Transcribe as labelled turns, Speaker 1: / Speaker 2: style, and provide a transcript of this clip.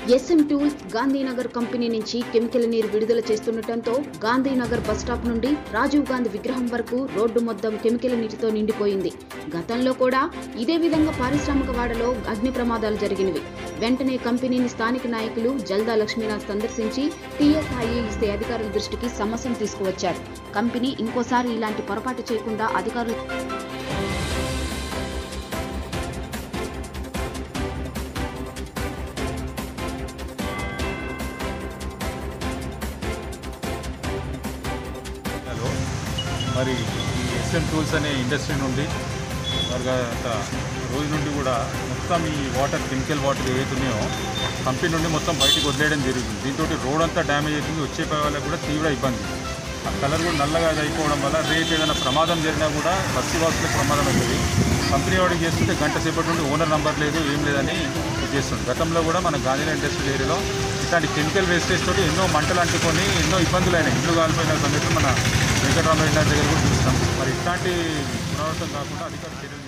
Speaker 1: S M tools Gandhinagar company నుంచి chemical నీరు విడుదల చేస్తుండటంతో గాంధీనగర్ బస్టాప్ నుండి రాజీవ్ గాంధీ విగ్రహం వరకు రోడ్డు మొత్తం కెమికల్ నీటితో నిండిపోయింది గతంలో కూడా ఇదే విధంగా పారిశ్రామిక వాడలో అగ్ని ప్రమాదాలు జరిగినవి వెంటనే కంపెనీని స్థానిక నాయకులు జల్దా లక్ష్మీనాథ్ సందర్శించి టీఎస్ఐఏ ఇస్తే అధికారుల దృష్టికి సమస్యను తీసుకువచ్చారు కంపెనీ ఇంకోసారి ఇలాంటి పొరపాటు చేయకుండా అధికారులు
Speaker 2: హలో మరి ఈ ఎస్ఎం టూల్స్ అనే ఇండస్ట్రీ నుండి మరి గత రోజు నుండి కూడా మొత్తం ఈ వాటర్ కెమికల్ వాటర్ ఏవైతే ఉన్నాయో కంపెనీ నుండి మొత్తం బయటికి వదిలేయడం జరుగుతుంది దీంతో రోడ్ అంతా డ్యామేజ్ అవుతుంది వచ్చే వాళ్ళకి కూడా తీవ్ర ఇబ్బంది ఆ కలర్ కూడా నల్లగా అది అయిపోవడం వల్ల రేపు ఏదైనా ప్రమాదం జరిగినా కూడా బస్సు బాక్స్లో ప్రమాదం అవుతుంది కంపెనీ వాడికి చేస్తుంటే గంట సేపటి నుండి ఓనర్ నంబర్ లేదు ఏం లేదని ఇది చేస్తుంది గతంలో కూడా మన గాంధీ ఇండస్ట్రియల్ ఏరియాలో ఇట్లాంటి కెమికల్ వేస్టేజ్ తోటి ఎన్నో మంటలు అంటుకొని ఎన్నో ఇబ్బందులు అయినాయి ఇల్లు కాలిపోయిన సంగతి మన వెంకటరామరెడ్డి గారి దగ్గర కూడా చూస్తాం మరి ఇట్లాంటి పునరావృతం కాకుండా అధికారులు చర్యలు